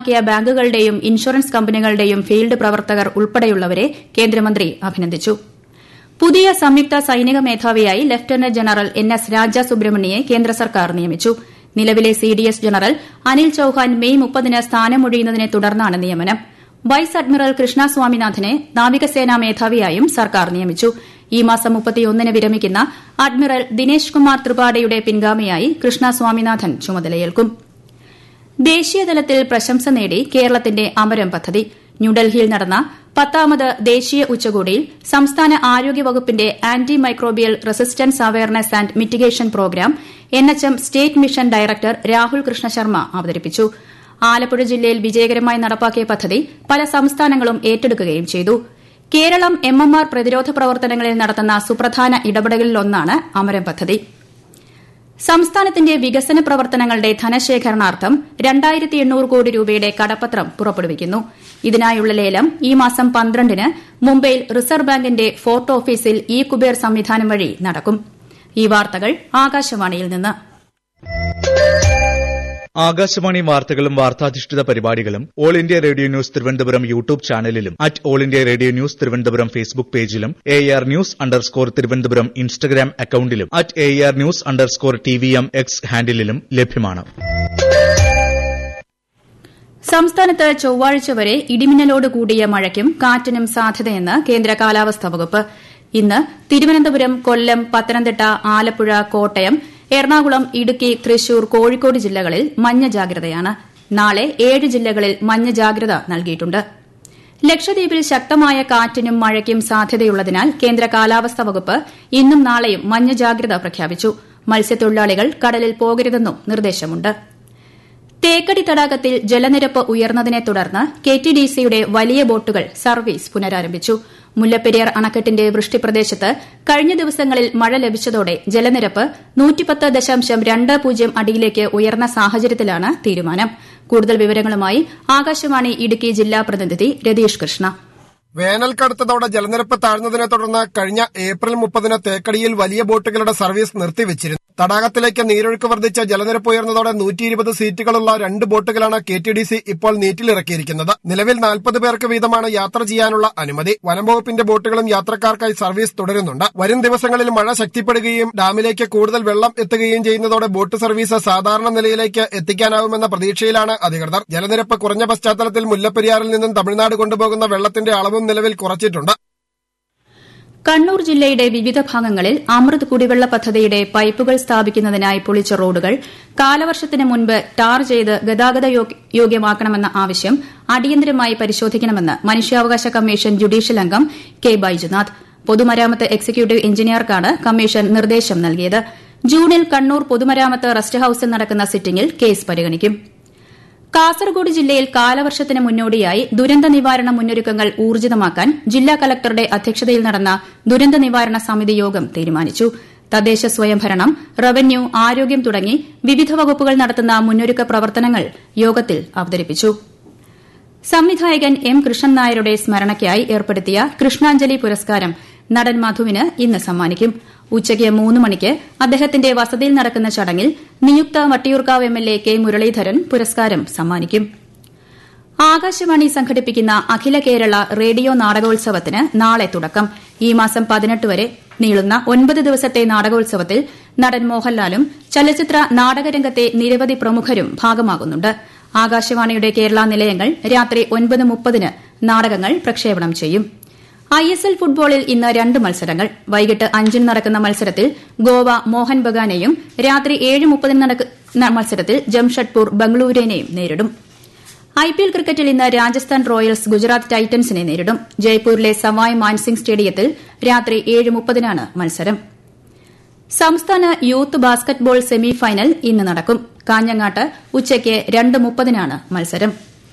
ക്കിയ ബാങ്കുകളുടെയും ഇൻഷുറൻസ് കമ്പനികളുടെയും ഫീൽഡ് പ്രവർത്തകർ ഉൾപ്പെടെയുള്ളവരെ കേന്ദ്രമന്ത്രി അഭിനന്ദിച്ചു പുതിയ സംയുക്ത സൈനിക മേധാവിയായി lieutenant general N S Raja സുബ്രഹ്മണ്യെ കേന്ദ്ര സർക്കാർ നിയമിച്ചു നിലവിലെ C D S general Anil Chauhan May മുപ്പതിന് സ്ഥാനമൊഴിയുന്നതിനെ തുടർന്നാണ് നിയമനം വൈസ് അഡ്മിറൽ കൃഷ്ണ സ്വാമിനാഥനെ നാവികസേനാ മേധാവിയായും സർക്കാർ നിയമിച്ചു ഈ മാസം മുപ്പത്തിയൊന്നിന് വിരമിക്കുന്ന അഡ്മിറൽ ദിനേശ് കുമാർ ത്രിപാഠിയുടെ പിൻഗാമിയായി കൃഷ്ണ സ്വാമിനാഥൻ ചുമതലയേൽക്കും ദേശീയതലത്തിൽ പ്രശംസ നേടി കേരളത്തിന്റെ അമരം പദ്ധതി ന്യൂഡൽഹിയിൽ നടന്ന പത്താമത് ദേശീയ ഉച്ചകോടിയിൽ സംസ്ഥാന ആരോഗ്യവകുപ്പിന്റെ anti microbial resistance awareness and mitigation programme N H M state mission director Rahul Krishna Sharma അവതരിപ്പിച്ചു ആലപ്പുഴ ജില്ലയിൽ വിജയകരമായി നടപ്പാക്കിയ പദ്ധതി പല സംസ്ഥാനങ്ങളും ഏറ്റെടുക്കുകയും ചെയ്തു കേരളം എം എം ആർ പ്രതിരോധ പ്രവർത്തനങ്ങളിൽ നടത്തുന്ന സുപ്രധാന ഇടപെടലിലൊന്നാണ് അമരം പദ്ധതി സംസ്ഥാനത്തിന്റെ വികസന പ്രവർത്തനങ്ങളുടെ ധനശേഖരണാർത്ഥം രണ്ടായിരത്തി എണ്ണൂറ് കോടി രൂപയുടെ കടപ്പത്രം പുറപ്പെടുവിക്കുന്നു ഇതിനായുള്ള ലേലം ഈ മാസം പന്ത്രണ്ടിന് മുംബൈയിൽ റിസർവ് ബാങ്കിന്റെ ഫോർട്ട് ഓഫീസിൽ ഇ കുബേർ സംവിധാനം വഴി നടക്കും ഈ വാർത്തകൾ ആകാശവാണിയിൽ നിന്ന് ആകാശവാണി വാർത്തകളും വാർത്താധിഷ്ഠിത പരിപാടികളും all India radio news Thiruvananthapuram YouTube ചാനലിലും at all India radio news Thiruvananthapuram Facebook പേജിലും A R news underscore Thiruvananthapuram Instagram അക്കൌണ്ടിലും at A R news underscore T V M X ഹാൻഡിലും ലഭ്യമാണ് സംസ്ഥാനത്ത് ചൊവ്വാഴ്ച വരെ ഇടിമിന്നലോട് കൂടിയ മഴയ്ക്കും കാറ്റിനും സാധ്യതയെന്ന് കേന്ദ്ര കാലാവസ്ഥാ വകുപ്പ് ഇന്ന് തിരുവനന്തപുരം കൊല്ലം പത്തനംതിട്ട ആലപ്പുഴ കോട്ടയം എറണാകുളം ഇടുക്കി തൃശൂർ കോഴിക്കോട് ജില്ലകളിൽ മഞ്ഞ ജാഗ്രതയാണ് നാളെ ഏഴ് ജില്ലകളിൽ മഞ്ഞ ജാഗ്രത നൽകിയിട്ടുണ്ട് ലക്ഷദ്വീപിൽ ശക്തമായ കാറ്റിനും മഴയ്ക്കും സാധ്യതയുള്ളതിനാൽ കേന്ദ്ര കാലാവസ്ഥാ വകുപ്പ് ഇന്നും നാളെയും മഞ്ഞ ജാഗ്രത പ്രഖ്യാപിച്ചു മത്സ്യത്തൊഴിലാളികൾ കടലിൽ പോകരുതെന്നും നിർദ്ദേശമുണ്ട് തേക്കടി തടാകത്തിൽ ജലനിരപ്പ് ഉയർന്നതിനെ തുടർന്ന് കെടിഡിസിയുടെ വലിയ ബോട്ടുകൾ സർവീസ് പുനരാരംഭിച്ചു മുല്ലപ്പെരിയാർ അണക്കെട്ടിന്റെ വൃഷ്ടിപ്രദേശത്ത് കഴിഞ്ഞ ദിവസങ്ങളിൽ മഴ ലഭിച്ചതോടെ ജലനിരപ്പ് നൂറ്റിപ്പത്ത് ദശാംശം രണ്ട് പൂജ്യം അടിയിലേക്ക് ഉയർന്ന സാഹചര്യത്തിലാണ് തീരുമാനം കൂടുതൽ വിവരങ്ങളുമായി ആകാശവാണി ഇടുക്കി ജില്ലാ പ്രതിനിധി രതീഷ് കൃഷ്ണ വേനൽ കടുത്തതോടെ ജലനിരപ്പ് താഴ്ന്നതിനെ തുടർന്ന് കഴിഞ്ഞ ഏപ്രിൽ മുപ്പതിന് തേക്കടിയിൽ വലിയ ബോട്ടുകളുടെ സർവീസ് നിർത്തിവച്ചിരുന്നു തടാകത്തിലേക്ക് നീരൊഴുക്ക് വർദ്ധിച്ച ജലനിരപ്പ് ഉയർന്നതോടെ നൂറ്റി ഇരുപത് സീറ്റുകളുള്ള രണ്ട് ബോട്ടുകളാണ് കെ ടി ഡി സി ഇപ്പോൾ നീറ്റിലിറക്കിയിരിക്കുന്നത് നിലവിൽ നാൽപ്പത് പേർക്ക് വീതമാണ് യാത്ര ചെയ്യാനുള്ള അനുമതി വനംവകുപ്പിന്റെ ബോട്ടുകളും യാത്രക്കാർക്കായി സർവീസ് തുടരുന്നുണ്ട് വരും ദിവസങ്ങളിൽ മഴ ശക്തിപ്പെടുകയും ഡാമിലേക്ക് കൂടുതൽ വെള്ളം എത്തുകയും ചെയ്യുന്നതോടെ ബോട്ട് സർവീസ് സാധാരണ നിലയിലേക്ക് എത്തിക്കാനാവുമെന്ന പ്രതീക്ഷയിലാണ് അധികൃതർ ജലനിരപ്പ് കുറഞ്ഞ പശ്ചാത്തലത്തിൽ മുല്ലപ്പെരിയാറിൽ നിന്നും തമിഴ്നാട് കൊണ്ടുപോകുന്ന വെള്ളത്തിന്റെ അളവും നിലവിൽ കുറച്ചിട്ടുണ്ട് കണ്ണൂർ ജില്ലയുടെ വിവിധ ഭാഗങ്ങളിൽ അമൃത് കുടിവെള്ള പദ്ധതിയുടെ പൈപ്പുകൾ സ്ഥാപിക്കുന്നതിനായി പൊളിച്ച റോഡുകൾ കാലവർഷത്തിന് മുൻപ് ടാർ ചെയ്ത് ഗതാഗത യോഗ്യമാക്കണമെന്ന ആവശ്യം അടിയന്തരമായി പരിശോധിക്കണമെന്ന് മനുഷ്യാവകാശ കമ്മീഷൻ ജുഡീഷ്യൽ അംഗം കെ ബൈജുനാഥ് പൊതുമരാമത്ത് എക്സിക്യൂട്ടീവ് എഞ്ചിനീയർക്കാണ് കമ്മീഷൻ നിർദ്ദേശം നൽകിയത് ജൂണിൽ കണ്ണൂർ പൊതുമരാമത്ത് റസ്റ്റ് ഹൌസിൽ നടക്കുന്ന സിറ്റിംഗിൽ കേസ് പരിഗണിക്കും കാസർഗോഡ് ജില്ലയിൽ കാലവർഷത്തിന് മുന്നോടിയായി ദുരന്ത നിവാരണ മുന്നൊരുക്കങ്ങൾ ഊർജിതമാക്കാൻ ജില്ലാ കലക്ടറുടെ അധ്യക്ഷതയിൽ നടന്ന ദുരന്ത നിവാരണ സമിതി യോഗം തീരുമാനിച്ചു തദ്ദേശ സ്വയംഭരണം റവന്യൂ ആരോഗ്യം തുടങ്ങി വിവിധ വകുപ്പുകൾ നടത്തുന്ന മുന്നൊരുക്ക പ്രവർത്തനങ്ങൾ യോഗത്തിൽ അവതരിപ്പിച്ചു സംവിധായകൻ എം കൃഷ്ണൻ നായരുടെ സ്മരണയ്ക്കായി ഏർപ്പെടുത്തിയ കൃഷ്ണാഞ്ജലി പുരസ്കാരം നടൻ മധുവിന് ഇന്ന് സമ്മാനിക്കും ഉച്ചയ്ക്ക് മൂന്ന് മണിക്ക് അദ്ദേഹത്തിന്റെ വസതിയിൽ നടക്കുന്ന ചടങ്ങിൽ നിയുക്ത വട്ടിയൂർക്കാവ് എംഎൽഎ കെ മുരളീധരൻ പുരസ്കാരം സമ്മാനിക്കും ആകാശവാണി സംഘടിപ്പിക്കുന്ന അഖില കേരള റേഡിയോ നാടകോത്സവത്തിന് നാളെ തുടക്കം ഈ മാസം പതിനെട്ട് വരെ നീളുന്ന ഒൻപത് ദിവസത്തെ നാടകോത്സവത്തിൽ നടൻ മോഹൻലാലും ചലച്ചിത്ര നാടകരംഗത്തെ നിരവധി പ്രമുഖരും ഭാഗമാകുന്നുണ്ട് ആകാശവാണിയുടെ കേരള നിലയങ്ങൾ രാത്രി ഒൻപത് മുപ്പതിന് നാടകങ്ങൾ പ്രക്ഷേപണം ചെയ്യും ഐ എസ് എൽ ഫുട്ബോളിൽ ഇന്ന് രണ്ട് മത്സരങ്ങൾ വൈകിട്ട് അഞ്ചിന് നടക്കുന്ന മത്സരത്തിൽ ഗോവ മോഹൻ ബഗാനെയും രാത്രി ഏഴ് മുപ്പതിന് നടക്കുന്ന മത്സരത്തിൽ ജംഷഡ്പൂർ ബംഗളൂരുവിനെയും നേരിടും ഐപിഎൽ ക്രിക്കറ്റിൽ ഇന്ന് രാജസ്ഥാൻ റോയൽസ് ഗുജറാത്ത് ടൈറ്റൻസിനെ നേരിടും ജയ്പൂരിലെ സവായ് മാൻസിംഗ് സ്റ്റേഡിയത്തിൽ രാത്രി ഏഴ് മുപ്പതിനാണ് മത്സരം സംസ്ഥാന യൂത്ത് ബാസ്കറ്റ്ബോൾ സെമി ഫൈനൽ ഇന്ന് നടക്കും കാഞ്ഞങ്ങാട്ട് ഉച്ചയ്ക്ക് രണ്ട് മുപ്പതിനാണ് മത്സരം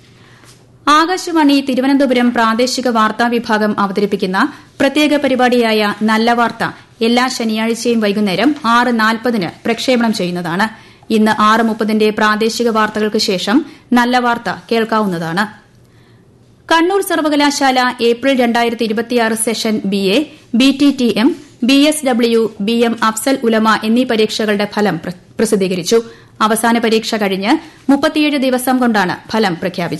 ആകാശവാണി തിരുവനന്തപുരം പ്രാദേശിക വാർത്താ വിഭാഗം അവതരിപ്പിക്കുന്ന പ്രത്യേക പരിപാടിയായ നല്ല വാർത്ത എല്ലാ ശനിയാഴ്ചയും വൈകുന്നേരം ആറ് നാൽപ്പതിന് പ്രക്ഷേപണം ചെയ്യുന്നതാണ് ഇന്ന് ആറ് മുപ്പതിന്റെ പ്രാദേശിക വാർത്തകൾക്ക് ശേഷം നല്ല വാർത്ത കേൾക്കാവുന്നതാണ് കണ്ണൂർ സർവകലാശാല ഏപ്രിൽ രണ്ടായിരത്തി ഇരുപത്തിയാറ് session B A B T T M B S W B M Afzal Ulama എന്നീ പരീക്ഷകളുടെ ഫലം പ്രസിദ്ധീകരിച്ചു അവസാന പരീക്ഷ കഴിഞ്ഞ് മുപ്പത്തിയേഴ് ദിവസം കൊണ്ടാണ് ഫലം പ്രഖ്യാപിച്ചത്